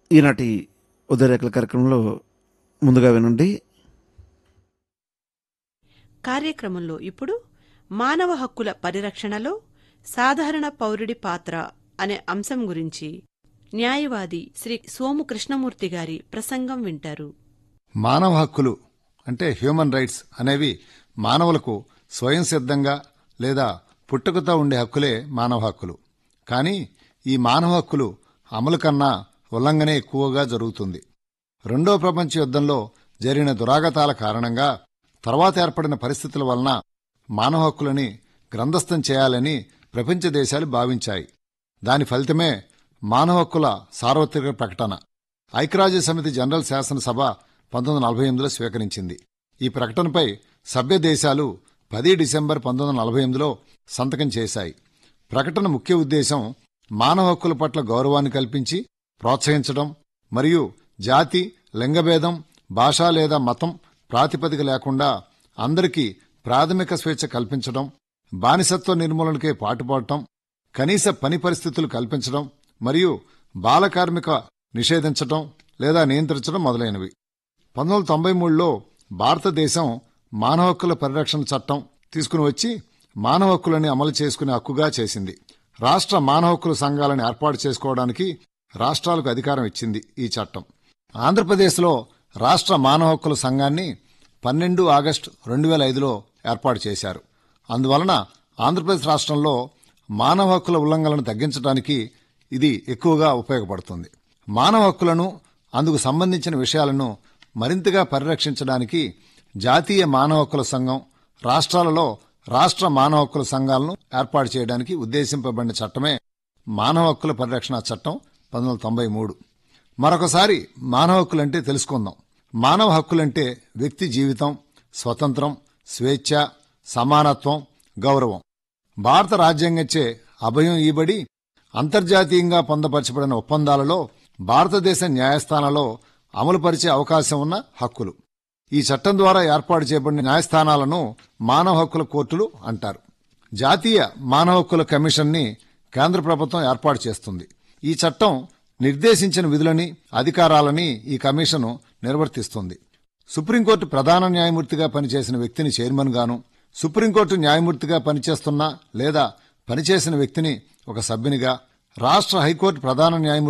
ఈనాటి ఉదయరేఖల కార్యక్రమంలో ముందుగా వినండి కార్యక్రమంలో ఇప్పుడు మానవ హక్కుల పరిరక్షణలో సాధారణ పౌరుడి పాత్ర అనే అంశం గురించి న్యాయవాది శ్రీ సోము కృష్ణమూర్తి గారి ప్రసంగం వింటారు మానవ హక్కులు అంటే హ్యూమన్ రైట్స్ అనేవి మానవులకు స్వయం సిద్ధంగా లేదా పుట్టుకతో ఉండే హక్కులే మానవ హక్కులు కానీ ఈ మానవ హక్కులు అమలు కన్నా ఉల్లంఘనే ఎక్కువగా జరుగుతుంది రెండో ప్రపంచ యుద్ధంలో జరిగిన దురాగతాల కారణంగా తర్వాత ఏర్పడిన పరిస్థితుల వలన మానవ హక్కులని గ్రంథస్థం చేయాలని ప్రపంచ దేశాలు భావించాయి దాని ఫలితమే మానవ హక్కుల సార్వత్రిక ప్రకటన ఐక్యరాజ్య సమితి జనరల్ శాసనసభ పంతొమ్మిది నలభై ఎనిమిదిలో స్వీకరించింది ఈ ప్రకటనపై సభ్య దేశాలు పది డిసెంబర్ పంతొమ్మిది నలభై ఎనిమిదిలో సంతకం చేశాయి ప్రకటన ముఖ్య ఉద్దేశం మానవ హక్కుల పట్ల గౌరవాన్ని కల్పించి ప్రోత్సహించడం మరియు జాతి లింగభేదం భాష లేదా మతం ప్రాతిపదిక లేకుండా అందరికీ ప్రాథమిక స్వేచ్ఛ కల్పించడం బానిసత్వ నిర్మూలనకే పాటుపడటం కనీస పని పరిస్థితులు కల్పించడం మరియు బాల కార్మిక నిషేధించటం లేదా నియంత్రించడం మొదలైనవి పంతొమ్మిది వందల తొంభై మూడులో భారతదేశం మానవ హక్కుల పరిరక్షణ చట్టం తీసుకుని వచ్చి మానవ హక్కులని అమలు చేసుకునే హక్కుగా చేసింది రాష్ట్ర మానవ హక్కుల సంఘాలను ఏర్పాటు చేసుకోవడానికి రాష్ట్రాలకు అధికారం ఇచ్చింది ఈ చట్టం ఆంధ్రప్రదేశ్లో రాష్ట్ర మానవ హక్కుల సంఘాన్ని పన్నెండు ఆగస్టు రెండు వేల ఐదులో ఏర్పాటు చేశారు అందువలన ఆంధ్రప్రదేశ్ రాష్ట్రంలో మానవ హక్కుల ఉల్లంఘనలను తగ్గించడానికి ఇది ఎక్కువగా ఉపయోగపడుతుంది మానవ హక్కులను అందుకు సంబంధించిన విషయాలను మరింతగా పరిరక్షించడానికి జాతీయ మానవ హక్కుల సంఘం రాష్ట్రాలలో రాష్ట్ర మానవ హక్కుల సంఘాలను ఏర్పాటు చేయడానికి ఉద్దేశింపబడిన చట్టమే మానవ హక్కుల పరిరక్షణ చట్టం పంతొమ్మిది వందల తొంభై మూడు మరొకసారి మానవ హక్కులంటే తెలుసుకుందాం మానవ హక్కులంటే వ్యక్తి జీవితం స్వతంత్రం స్వేచ్ఛ సమానత్వం గౌరవం భారత రాజ్యాంగంచే అభయం ఈబడి అంతర్జాతీయంగా పొందపరచబడిన ఒప్పందాలలో భారతదేశ న్యాయస్థానాలలో అమలుపరిచే అవకాశం ఉన్న హక్కులు ఈ చట్టం ద్వారా ఏర్పాటు చేయబడిన న్యాయస్థానాలను మానవ హక్కుల కోర్టులు అంటారు జాతీయ మానవ హక్కుల కమిషన్ని కేంద్ర ప్రభుత్వం ఏర్పాటు చేస్తుంది ఈ చట్టం నిర్దేశించిన విధులని అధికారాలని ఈ కమిషను నిర్వర్తిస్తుంది సుప్రీంకోర్టు ప్రధాన న్యాయమూర్తిగా పనిచేసిన వ్యక్తిని చైర్మన్ గాను సుప్రీంకోర్టు న్యాయమూర్తిగా పనిచేస్తున్న లేదా పనిచేసిన వ్యక్తిని ఒక సభ్యునిగా రాష్ట్ర హైకోర్టు ప్రధాన న్యాయమూర్తి